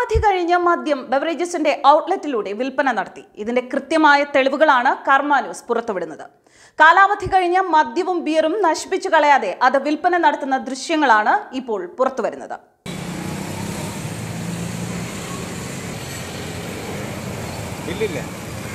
കാലാവധി കഴിഞ്ഞ മദ്യം ബeveragesന്റെ ഔട്ട്ലെറ്റിലൂടെ വിൽപ്പന നടത്തി ഇതിന്റെ കൃത്യമായ തെളിവുകളാണ് കർമ്മ ന്യൂസ് പുറത്തുവിടുന്നത് കാലാവധി കഴിഞ്ഞ മദ്യവും ബിയറും നശിപ്പിച്ചു കളയാതെ അത് വിൽപ്പന നടത്തുന്ന ദൃശ്യങ്ങളാണ് ഇപ്പോൾ പുറത്തുവരുന്നത് ബില്ലില്ലേ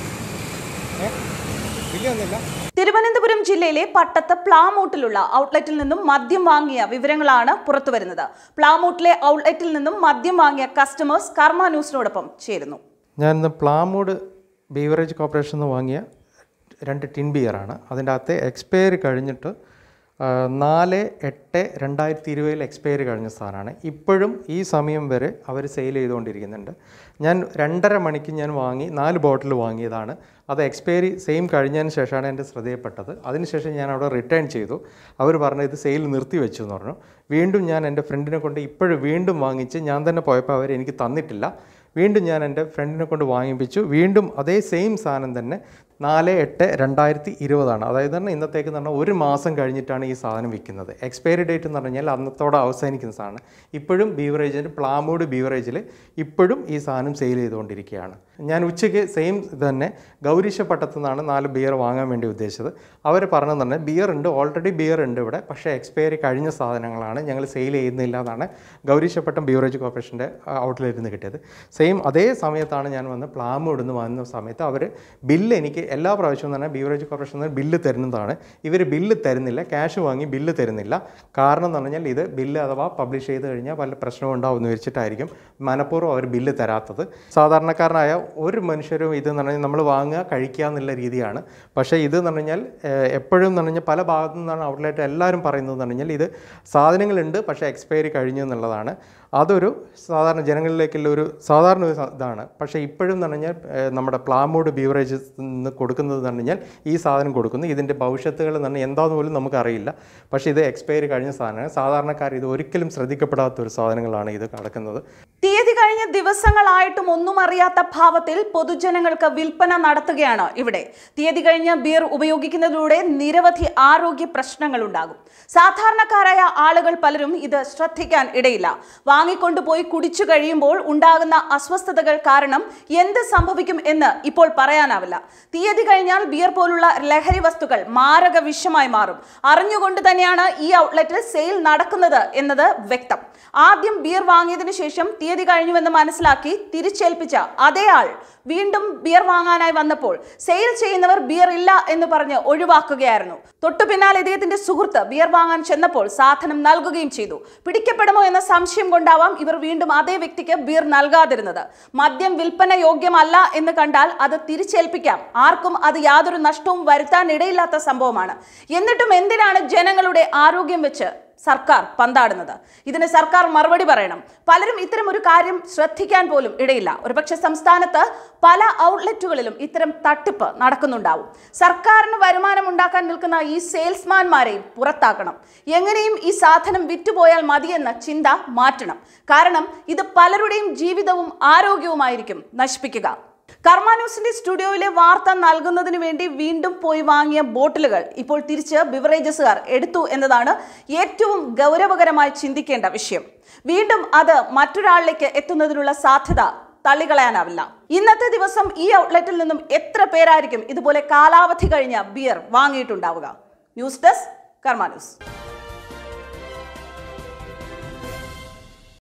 ഏ ബില്ല് വന്നില്ല തിരുവനന്തപുരം ജില്ലയിലെ പട്ടത്ത് പ്ലാമൂട്ടിലുള്ള ഔട്ട്ലെറ്റിൽ നിന്നും മദ്യം വാങ്ങിയ വിവരങ്ങളാണ് പുറത്തുവരുന്നത് പ്ലാമൂട്ടിലെ ഔട്ട്ലെറ്റിൽ നിന്നും മദ്യം വാങ്ങിയ കസ്റ്റമേഴ്സ് കർമ്മ ന്യൂസിനോടൊപ്പം ചേരുന്നു ഞാൻ ഇന്ന് പ്ലാമൂഡ് ബീവറേജ് കോർപ്പറേഷൻ നിന്ന് വാങ്ങിയ രണ്ട് ടിൻ ബിയറാണ് അതിൻ്റെ അകത്തെ എക്സ്പയറി കഴിഞ്ഞിട്ട് ആ, നാല് എട്ട് രണ്ടായിരത്തി ഇരുപതിൽ എക്സ്പയറി കഴിഞ്ഞ സാധനമാണ് ഇപ്പോഴും ഈ സമയം വരെ അവർ സെയിൽ ചെയ്തുകൊണ്ടിരിക്കുന്നുണ്ട് ഞാൻ രണ്ടര മണിക്ക് ഞാൻ വാങ്ങി നാല് ബോട്ടിൽ വാങ്ങിയതാണ് അത് എക്സ്പയറി സെയിം കഴിഞ്ഞതിന് ശേഷമാണ് എൻ്റെ ശ്രദ്ധയിൽപ്പെട്ടത് അതിനുശേഷം ഞാൻ അവിടെ റിട്ടേൺ ചെയ്തു അവർ പറഞ്ഞു ഇത് സെയിൽ നിർത്തി വെച്ചു എന്ന് പറഞ്ഞു വീണ്ടും ഞാൻ എൻ്റെ ഫ്രണ്ടിനെ കൊണ്ട് ഇപ്പോഴും വീണ്ടും വാങ്ങിച്ച് ഞാൻ തന്നെ പോയപ്പോൾ അവർ എനിക്ക് തന്നിട്ടില്ല വീണ്ടും ഞാൻ എൻ്റെ ഫ്രണ്ടിനെ കൊണ്ട് വാങ്ങിപ്പിച്ചു വീണ്ടും അതേ സെയിം സാധനം തന്നെ നാല് എട്ട് രണ്ടായിരത്തി ഇരുപതാണ് അതായത് തന്നെ ഇന്നത്തേക്ക് എന്ന് പറഞ്ഞാൽ ഒരു മാസം കഴിഞ്ഞിട്ടാണ് ഈ സാധനം വിൽക്കുന്നത് എക്സ്പയറി ഡേറ്റ് എന്ന് പറഞ്ഞാൽ അന്നത്തോടെ അവസാനിക്കുന്ന സാധനം ഇപ്പോഴും ബീവറേജിൻ്റെ പ്ലാമൂഡ് ബീവറേജിൽ ഇപ്പോഴും ഈ സാധനം സെയിൽ ചെയ്തുകൊണ്ടിരിക്കുകയാണ് ഞാൻ ഉച്ചയ്ക്ക് സെയിം ഇത് തന്നെ ഗൗരീശപ്പട്ടത്തു നിന്നാണ് നാല് ബിയർ വാങ്ങാൻ വേണ്ടി ഉദ്ദേശിച്ചത് അവർ പറഞ്ഞതെന്ന് പറഞ്ഞാൽ ബിയർ ഉണ്ട് ഓൾറെഡി ബിയർ ഉണ്ട് ഇവിടെ പക്ഷേ എക്സ്പയറി കഴിഞ്ഞ സാധനങ്ങളാണ് ഞങ്ങൾ സെയിൽ ചെയ്യുന്നില്ല എന്നാണ് ഗൗരീശപ്പട്ടം ബീവറേജ് കോർപ്പറേഷൻ്റെ ഔട്ട്ലെറ്റിൽ നിന്ന് കിട്ടിയത് സെയിം അതേ സമയത്താണ് ഞാൻ വന്ന് പ്ലാമൂട് നിന്ന് വന്ന സമയത്ത് അവർ ബില്ല് എനിക്ക് എല്ലാ പ്രാവശ്യവും തന്നെ ബീവറേജ് കോർപ്പറേഷൻ ബില്ല് തരുന്നതാണ് ഇവർ ബില്ല് തരുന്നില്ല ക്യാഷ് വാങ്ങി ബില്ല് തരുന്നില്ല കാരണം എന്ന് പറഞ്ഞാൽ ഇത് ബില്ല് അഥവാ പബ്ലിഷ് ചെയ്ത് കഴിഞ്ഞാൽ വല്ല പ്രശ്നവും ഉണ്ടാവും എന്ന് വെച്ചിട്ടായിരിക്കും മനഃപൂർവ്വം അവർ ബില്ല് തരാത്തത് സാധാരണക്കാരനായ ഒരു മനുഷ്യരും ഇത് എന്ന് പറഞ്ഞാൽ നമ്മൾ വാങ്ങുക കഴിക്കുക എന്നുള്ള രീതിയാണ് പക്ഷേ ഇത് എന്ന് പറഞ്ഞാൽ ഏഹ്, എപ്പോഴും എന്ന് പറഞ്ഞാൽ പല ഭാഗത്തു നിന്നാണ് ഔട്ട്ലെറ്റ് എല്ലാവരും പറയുന്നത് എന്ന് പറഞ്ഞാൽ ഇത് സാധനങ്ങളുണ്ട് പക്ഷേ എക്സ്പയറി കഴിഞ്ഞു എന്നുള്ളതാണ് അതൊരു സാധാരണ ജനങ്ങളിലേക്കുള്ള ഒരു സാധാരണ ഒരു സ- ഇതാണ് പക്ഷേ ഇപ്പോഴും എന്ന് പറഞ്ഞാൽ ഏഹ്, നമ്മുടെ പ്ലാമൂഡ് ബീവറേജസ് നിന്ന് കൊടുക്കുന്നത് എന്ന് പറഞ്ഞാൽ ഈ സാധനം കൊടുക്കുന്നു ഇതിൻ്റെ ഭവിഷ്യത്തുകൾ എന്ന് പറഞ്ഞാൽ എന്താന്ന് പോലും നമുക്കറിയില്ല പക്ഷേ ഇത് എക്സ്പയറി കഴിഞ്ഞ സാധനമാണ് സാധാരണക്കാർ ഇത് ഒരിക്കലും ശ്രദ്ധിക്കപ്പെടാത്ത ഒരു സാധനങ്ങളാണ് ഇത് കിടക്കുന്നത് തീയതി കഴിഞ്ഞ ദിവസങ്ങളായിട്ടും ഒന്നും അറിയാത്ത ഭാവത്തിൽ പൊതുജനങ്ങൾക്ക് വിൽപ്പന നടത്തുകയാണ് ഇവിടെ തീയതി കഴിഞ്ഞ ബിയർ ഉപയോഗിക്കുന്നതിലൂടെ നിരവധി ആരോഗ്യ പ്രശ്നങ്ങൾ ഉണ്ടാകും സാധാരണക്കാരായ ആളുകൾ പലരും ഇത് ശ്രദ്ധിക്കാൻ ഇടയില്ല വാങ്ങിക്കൊണ്ടുപോയി കുടിച്ചു കഴിയുമ്പോൾ ഉണ്ടാകുന്ന അസ്വസ്ഥതകൾ കാരണം എന്ത് സംഭവിക്കും എന്ന് ഇപ്പോൾ പറയാനാവില്ല തീയതി കഴിഞ്ഞാൽ ബിയർ പോലുള്ള ലഹരി വസ്തുക്കൾ മാരക വിഷമായി മാറും അറിഞ്ഞുകൊണ്ട് തന്നെയാണ് ഈ ഔട്ട്ലെറ്റിൽ സെയിൽ നടക്കുന്നത് എന്നത് വ്യക്തം ആദ്യം ബിയർ വാങ്ങിയതിനു ശേഷം തീയതി കഴിഞ്ഞുവെന്ന് മനസ്സിലാക്കി തിരിച്ചേൽപ്പിച്ച അതേ ആൾ വീണ്ടും ബിയർ വാങ്ങാനായി വന്നപ്പോൾ സെയിൽ ചെയ്യുന്നവർ ബിയർ ഇല്ല എന്ന് പറഞ്ഞ് ഒഴിവാക്കുകയായിരുന്നു തൊട്ടു പിന്നാലെ ഇദ്ദേഹത്തിന്റെ സുഹൃത്ത് ബിയർ വാങ്ങാൻ ചെന്നപ്പോൾ സാധനം നൽകുകയും ചെയ്തു പിടിക്കപ്പെടുമോ എന്ന സംശയം കൊണ്ടാവാം ഇവർ വീണ്ടും അതേ വ്യക്തിക്ക് ബിയർ നൽകാതിരുന്നത് മദ്യം വിൽപ്പന യോഗ്യമല്ല എന്ന് കണ്ടാൽ അത് തിരിച്ചേൽപ്പിക്കാം ആർക്കും അത് യാതൊരു നഷ്ടവും വരുത്താൻ ഇടയില്ലാത്ത സംഭവമാണ് എന്നിട്ടും എന്തിനാണ് ജനങ്ങളുടെ ആരോഗ്യം വെച്ച് സർക്കാർ പന്താടുന്നത് ഇതിന് സർക്കാർ മറുപടി പറയണം പലരും ഇത്തരം ഒരു കാര്യം ശ്രദ്ധിക്കാൻ പോലും ഇടയില്ല ഒരുപക്ഷെ സംസ്ഥാനത്ത് പല ഔട്ട്ലെറ്റുകളിലും ഇത്തരം തട്ടിപ്പ് നടക്കുന്നുണ്ടാവും സർക്കാരിന് വരുമാനം ഉണ്ടാക്കാൻ നിൽക്കുന്ന ഈ സെയിൽസ്മാൻമാരെയും പുറത്താക്കണം എങ്ങനെയും ഈ സാധനം വിറ്റുപോയാൽ മതിയെന്ന ചിന്ത മാറ്റണം കാരണം ഇത് പലരുടെയും ജീവിതവും ആരോഗ്യവുമായിരിക്കും നശിപ്പിക്കുക കർമ്മ ന്യൂസിന്റെ സ്റ്റുഡിയോയിലെ വാർത്ത നൽകുന്നതിന് വേണ്ടി വീണ്ടും പോയി വാങ്ങിയ ബോട്ടിലുകൾ ഇപ്പോൾ തിരിച്ച് ബിവറേജസുകാർ എടുത്തു എന്നതാണ് ഏറ്റവും ഗൗരവകരമായി ചിന്തിക്കേണ്ട വിഷയം വീണ്ടും അത് മറ്റൊരാളിലേക്ക് എത്തുന്നതിനുള്ള സാധ്യത തള്ളികളയാനാവില്ല ഇന്നത്തെ ദിവസം ഈ ഔട്ട്ലെറ്റിൽ നിന്നും എത്ര പേരായിരിക്കും ഇതുപോലെ കാലാവധി കഴിഞ്ഞ ബിയർ വാങ്ങിയിട്ടുണ്ടാവുക ന്യൂസ് ഡെസ്ക് കർമ്മ ന്യൂസ്